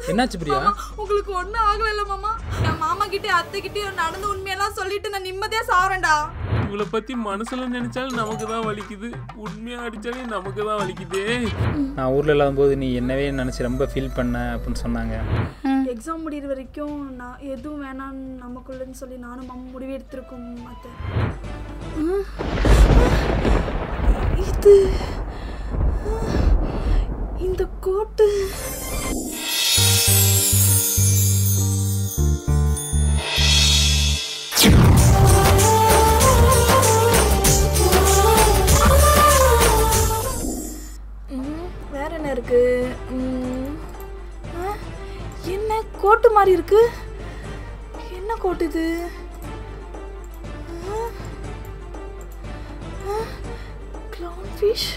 என்னாச்சு பிரியா மாமா, உங்களுக்கு ஒண்ணும் ஆகல இல்ல மாமா என் மாமா கிட்ட அத்தை கிட்டயும் நடந்த உண்மையெல்லாம் சொல்லிட்டு நான் நிம்மதியா சாவறேன்டா உங்களை பத்தி மனசுல நினைச்சாலும் நமக்கு தான் வலிக்குது உண்மையா அடிச்சாலே நமக்கு தான் வலிக்குதே நான் ஊரில் இல்லாத போது நீ என்னவே நினச்சி ரொம்ப ஃபீல் பண்ண அப்படின்னு சொன்னாங்க எக்ஸாம் முடியிற வரைக்கும் நான் எதுவும் வேணாம் நமக்குள்ளன்னு சொல்லி நானும் மாமா முடிவு எடுத்திருக்கோம் அத்தை ம். இது இந்த கோட்டு ம், வேற என்ன இருக்கு ம், ஆ, என்ன கோட்டு மாதிரி இருக்கு என்ன கோட்டு இது க்ளவுன் ஃபிஷ்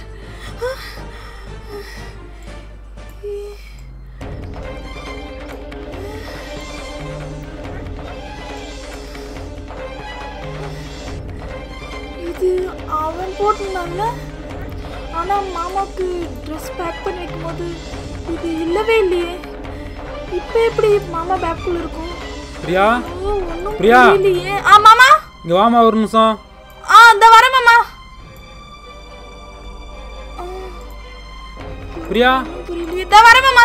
இது அவன் போட்டிருந்தான்ல ஆனா மாமாவுக்கு ட்ரெஸ் பேக் பண்ணி வைக்கும்போது இது இல்லவே இல்லையே இப்போ எப்படி மாமா பேக்குள்ள இருக்கும் பிரியா ஓ ஒன்றும் பிரியா. புரியலையே ஆ மாமா இங்கே வாமா ஒரு நிமிஷம் ஆ இந்த வரேன் மாமா பிரியா ஒண்ணும் புரியலையே இந்த வரேன் மாமா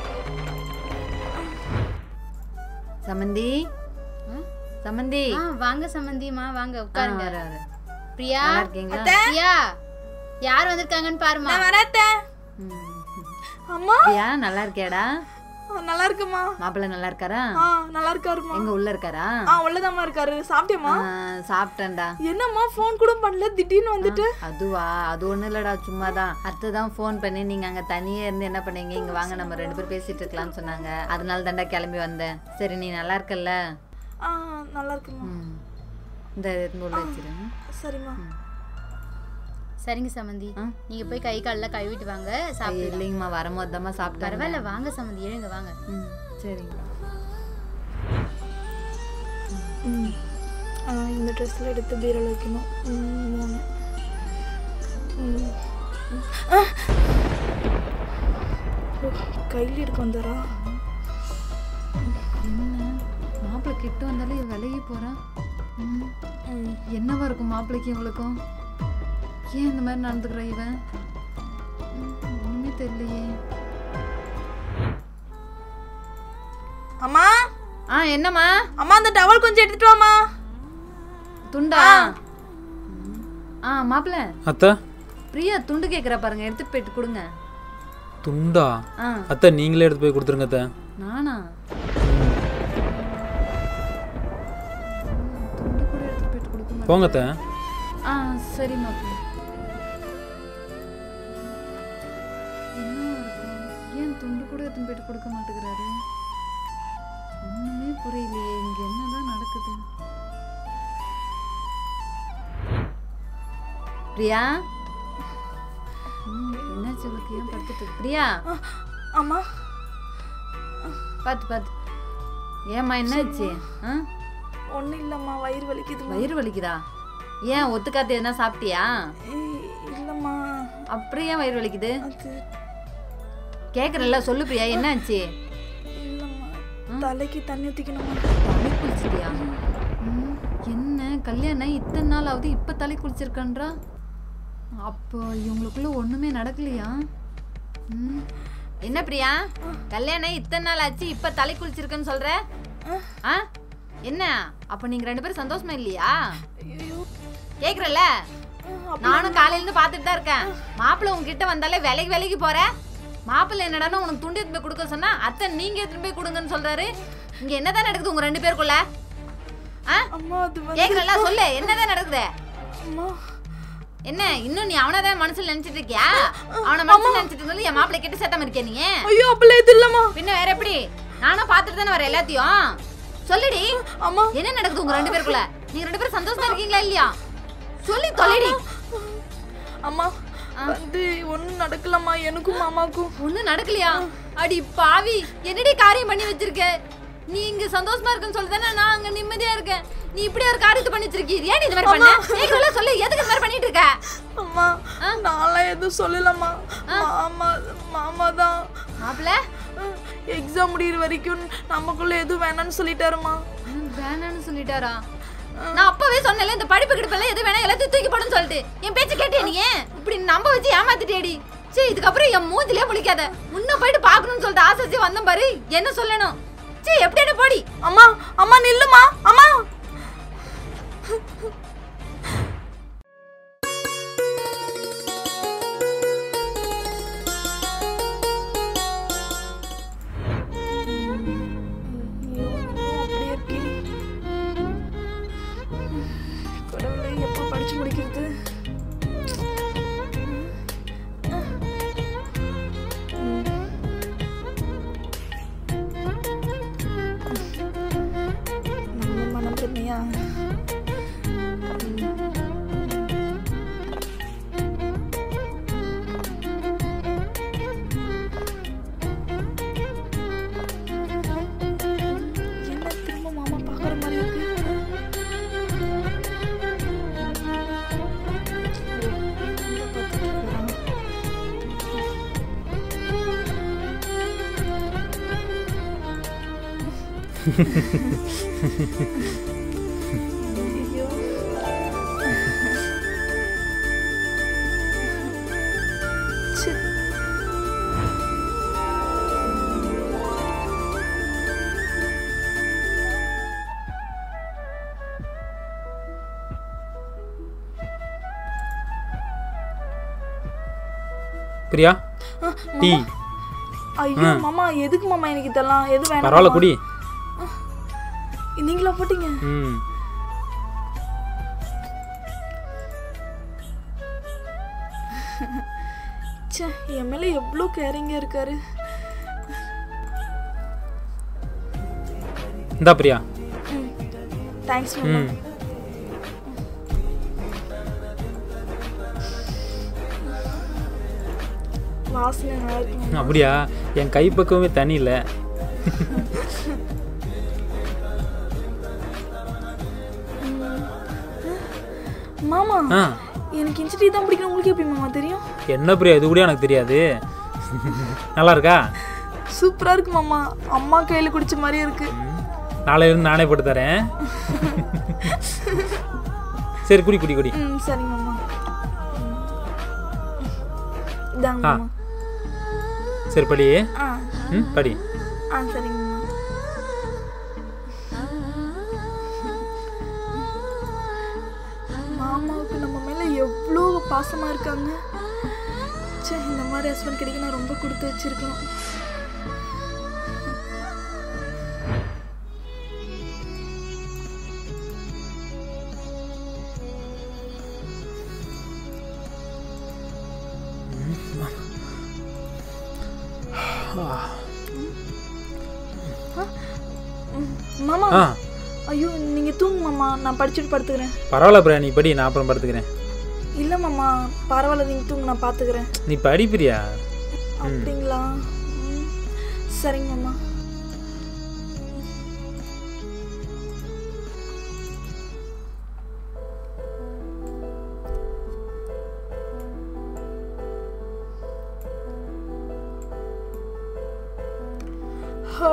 சமந்தி சமந்தி ஆ வாங்க சம்மந்திமா வாங்க உட்காருங்க வர, வர. பிரியா நல்லா இருக்கீங்களா பிரியா யார் வந்திருக்காங்கன்னு பாருமா நான் வரேன் அத்தை. ம். அம்மா பிரியா நல்லா இருக்கியாடா ஆ, நல்லா இருக்குமா மாப்பிள்ளை நல்லா இருக்காரா ஆ நல்லா இருக்காருமா எங்க உள்ள இருக்காரா ஆ உள்ளதாம்மா இருக்காரு சாப்பிட்டியாம்மா ஆ, சாப்பிட்டேன்டா என்னம்மா ஃபோன் கூட பண்ணல திடீர்னு வந்துட்டு அதுவா அது ஒண்ணும் இல்லடா சும்மா தான் அத்தை தான் ஃபோன் பண்ணி நீங்க அங்க தனியே இருந்து என்ன பண்ணீங்க இங்க வாங்க நம்ம ரெண்டு பேரும் பேசிட்டு இருக்கலாம்னு சொன்னாங்க அதனால தான்டா கிளம்பி வந்தேன் சரி நீ நல்லா இருக்கல்ல ஆ நல்லா இருக்குமா ம். இந்த எடுத்து உள்ள வச்சிரு சரிம்மா சரிங்க சம்மந்தி நீங்க போய் கை காலெல்லாம் கழுவிட்டு வாங்க சாப்பிடலாம் இல்லைங்கம்மா வரும்போது தாம்மா சாப்பிட்டேன் பரவாயில்ல வாங்க சம்மந்தி எழுங்க வாங்க ம் சரிங்க ம் ஆ, இந்த ட்ரெஸ்ஸில் எடுத்து பீரோல வைக்கணும் ம், மூணு ம். ஆ! ஓ, கையில் எடுக்க வந்தாரா என்ன மாப்பிள்ளை கிட்ட வந்தாலே இவ விலகி போறா ம். ம். என்னவா இருக்கும் மாப்பிள்ளைக்கும் இவளுக்கும் ஏன் இந்த மாதிரி நடந்துக்கிறா இவன் ம், ஒண்ணுமே தெரியலையே அம்மா ஆ என்னம்மா அம்மா அந்த டவல் கொஞ்சம் எடுத்துட்டு வாமா துண்டா ம். ஆ மாப்பிள்ளை அத்தை பிரியா துண்டு கேக்குறா பாருங்க எடுத்துட்டு போயிட்டு கொடுங்க துண்டா ஆ அத்தை நீங்களே எடுத்து போய் கொடுத்துருங்க அத்தை நானா துண்டு கூட எடுத்துட்டு போயிட்டு கொடுக்க மாட்டேன் போங்க அத்தை ஆ சரி மாப்பிள்ளை என்னவா இருக்கும் ஏன் துண்டு கூட எடுத்துன்னு போயிட்டு கொடுக்க மாட்டேங்கிறாரு ஒண்ணுமே புரியலையே இங்க என்னதான் நடக்குது பிரியா ம், என்னாச்சு உனக்கு ஏன் படுத்துட்டு இருக்கு? பிரியா அம்மா பார்த்து பார்த்து ஏம்மா என்னாச்சு ஆ ஒன்றும் இல்லைம்மா வயிறு வலிக்குதுமா வயிறு வலிக்குதா ஏன் ஒத்துக்காத்து எதனா சாப்பிட்டியா ஏய், இல்லைம்மா அப்புறம் ஏன் வயிறு வலிக்குது அது கேக்குறல்ல சொல்லு பிரியா என்னாச்சு இல்லைம்மா தலைக்கு தண்ணி ஊற்றிக்கணுமா தலை குளிச்சிட்டியா ம், என்ன கல்யாணம் இத்தனை நாள் ஆகுது இப்ப தலை குளிச்சிருக்கன்றா அப்போ இவங்களுக்குள்ள ஒண்ணுமே நடக்கலையா ம், என்ன பிரியா கல்யாணம் இத்தனை நாள் ஆச்சு இப்ப தலை குளிச்சிருக்குன்னு சொல்ற ஆ என்ன அப்ப நீங்க ரெண்டு பேரும் சந்தோஷமா இல்லையா ஐயோ கேக்குறல்ல நானும் காலையில இருந்து பாத்துட்டு தான் இருக்கேன் மாப்பிள்ளை உங்ககிட்ட வந்தாலே விலைக்கு விலைக்கு போற மாப்பிள்ளை என்னடான்னா உனக்கு துண்டு எடுத்து போய் கொடுக்க சொன்னா அத்தை நீங்க எடுத்துட்டு போய் கொடுங்கன்னு சொல்றாரு இங்க என்னதான் நடக்குது உங்க ரெண்டு பேருக்குள்ள ஆ அம்மா அது வந்து கேக்குறல்ல சொல்லு என்னதான் நடக்குது அம்மா என்ன இன்னும் நீ அவனை தான் மனசுல நினைச்சிட்டு இருக்கியா அவனை மனசுல நினைச்சிட்டு இருந்தாலும் என் மாப்பிள்ளை கிட்ட சேர்த்தாம இருக்கியா நீ ஐயோ அப்படிலாம் இது இல்லைம்மா பின்ன வேற எப்படி நானும் பாத்துட்டு தானே வரேன் எல்லாத்தையும் சொல்லுடி அம்மா என்ன நடக்குது உங்க ரெண்டு பேருக்குள்ள நீங்க ரெண்டு பேரும் சந்தோஷமா இருக்கீங்களா இல்லையா சொல்லி தொலைடி அம்மா வந்து ஒன்றும் நடக்கலம்மா எனக்கும் மாமாவுக்கும் ஒண்ணும் நடக்கலையா அடி பாவி என்னடி காரியம் பண்ணி வச்சிருக்க நீ இங்க சந்தோஷமா இருக்குன்னு சொல்லுதானே நான் அங்க நிம்மதியா இருக்கேன் நீ இப்படி ஒரு காரியத்தை பண்ணி வச்சிருக்கீ ஏன் நீ இந்த மாதிரி பண்ண கேக்குறல சொல்லு எதுக்கு இந்த மாதிரி பண்ணிட்டு இருக்க அம்மா நான்லாம் எதுவும் சொல்லலம்மா மாமா மாமா தான் மாப்பிள்ள எக்ஸாம் எக்ஸாம் முடியிற வரைக்கும் நமக்குள்ள எதுவும் வேணாம்னு சொல்லிட்டாருமா ம், வேணான்னு சொல்லிட்டாரா நான் அப்பவே சொன்னேன்ல இந்த படிப்பு கிடப்பெல்லாம் எது வேணா எல்லாத்தையும் தூக்கி போடுன்னு சொல்லிட்டு என் பேச்சு கேட்டே நீ ஏன் இப்படி நம்ப வச்சு ஏமாத்திட்டேடி சரி இதுக்கப்புறம் என் மூஞ்சிலே முழிக்காத முன்ன போயிட்டு பார்க்கணும்னு சொல்லிட்டு ஆசை வந்தேன் பாரு என்ன சொல்லணும் சரி எப்படி என்ன போடி அம்மா அம்மா நில்லுமா அம்மா ஐயோ, அப்படியே இருக்கே. கடவுளே, எப்போ படிச்சு முடிக்கிறது நம்ம மனம் பிரமையா என்ன திரும்ப மாமா பார்க்குற மாதிரி இருக்கு எங்க பார்த்துட்டு இருக்காரா? ஐயோ. ச்சே. பிரியா ஆ, டீ ஐயோ மாமா எதுக்கு மாமா எனக்கு இதெல்லாம் எது வேணாம் பரவாயில்ல மாமா? குடி நீங்களா போட்டீங்க ம் ச்சே என் மேல எவ்வளோ கேரிங்க இருக்காரு இந்தா பிரியா ம் தேங்க்ஸ் மாமா ம் வாசனை நல்லா இருக்கு மாமா. அப்படியா என் கைப்பக்கமே தனி இல்லை மாமா ஆ எனக்கு இஞ்சி டீ தான் பிடிக்கும் உங்களுக்கு எப்படி மாமா தெரியும் என்ன பிரியா இது கூட எனக்கு தெரியாது நல்லா இருக்கா சூப்பரா இருக்கு மாமா அம்மா கையில குடிச்ச மாதிரியே இருக்கு நாளையிலிருந்து நானே போட்டு தரேன் சரி குடி குடி குடி ம் சரிங்க மாமா இதாங்க ஆ. மாமா சரி படி ஆ ம் படி ஆ சரிங்க மாமா மாமாவுக்கு நம்ம மேல எவ்வளோ பாசமா இருக்காங்க ச்சே இந்த மாதிரி ஹஸ்பண்ட் கிடைக்க நான் ரொம்ப கொடுத்து வச்சிருக்கணும் மாமா ஆ ஐயோ நீங்க தூங்கு மாமா நான் படிச்சுட்டு படுத்துக்கிறேன் பரவாயில்ல பிரியா நீ படி நான் அப்புறம் படுத்துக்கிறேன் இல்ல மாமா பரவாயில்ல நீங்க தூங்கு நான் பாத்துக்கிறேன் நீ படி பிரியா அப்படிங்களா ம், சரிங்க மாமா ஆ.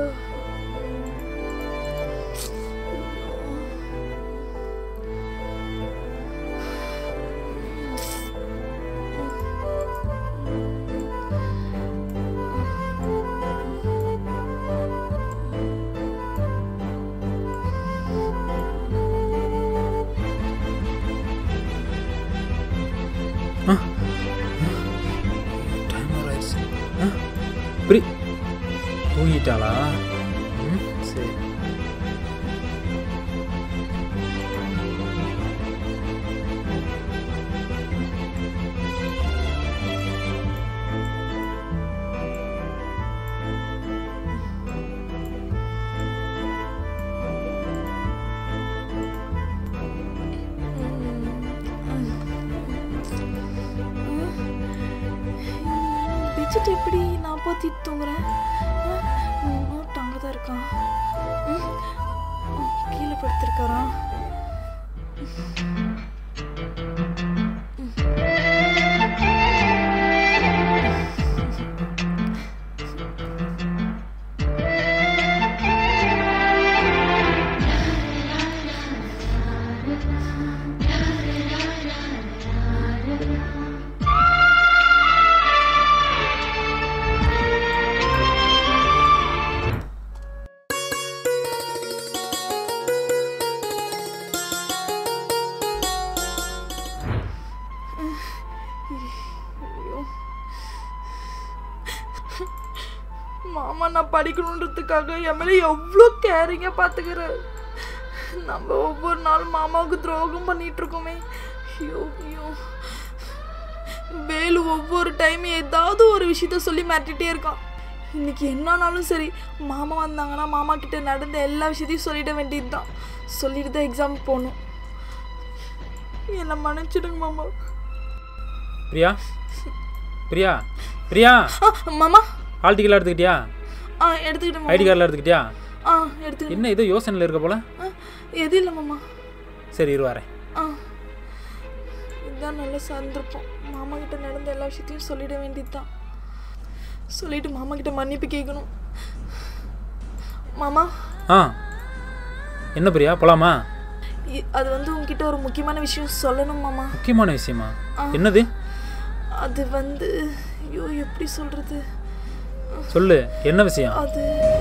பிரி தூங்கிட்டாளா ம், சரி பெட்ஷீட் எப்படி நான் போத்திட்டு தூங்குறேன் நோட் அங்கே தான் இருக்கான் ம், ம், கீழே படுத்திருக்காரா மாமா நான் படிக்கணுன்றதுக்காக என் மேலே எவ்வளோ கேரிங்காக பார்த்துக்கிறேன் நம்ம ஒவ்வொரு நாளும் மாமாவுக்கு துரோகம் பண்ணிட்டு இருக்கோமே ஐயோ ஐயோ வேலு ஒவ்வொரு டைம் ஏதாவது ஒரு விஷயத்த சொல்லி மிரட்டிட்டே இருக்கான் இன்னைக்கு என்னன்னாலும் சரி மாமா வந்தாங்கன்னா மாமா கிட்ட நடந்த எல்லா விஷயத்தையும் சொல்லிட வேண்டியது தான் சொல்லிட்டு தான் எக்ஸாம் போகணும் என்னை மன்னிச்சிடுங்க மாமா பிரியா பிரியா பிரியா ஆ, மாமா ஹால் டிக்கெட்லாம் எடுத்துக்கிட்டியா ஆ எடுத்துக்கிட்டேன் ஐடி மாமா கார்டெலாம் எடுத்துக்கிட்டியா ஆ எடுத்துக்கிட்டேன் என்ன ஏதோ யோசனையில் இருக்க போல ஆ எது இல்லை மாமா சரி இரு வரேன் ஆ இதுதான் நல்ல சந்தர்ப்பம் மாமா கிட்ட நடந்த எல்லா விஷயத்தையும் சொல்லிட வேண்டியதுதான் சொல்லிட்டு மாமா கிட்ட மன்னிப்பு கேட்கணும் மாமா ஆ என்ன பிரியா போலாமா இ- அது வந்து உங்ககிட்ட ஒரு முக்கியமான விஷயம் சொல்லணும் மாமா முக்கியமான விஷயமா என்னது அது வந்து ஐயோ எப்படி சொல்றது சொல்லு என்ன விஷயம் அது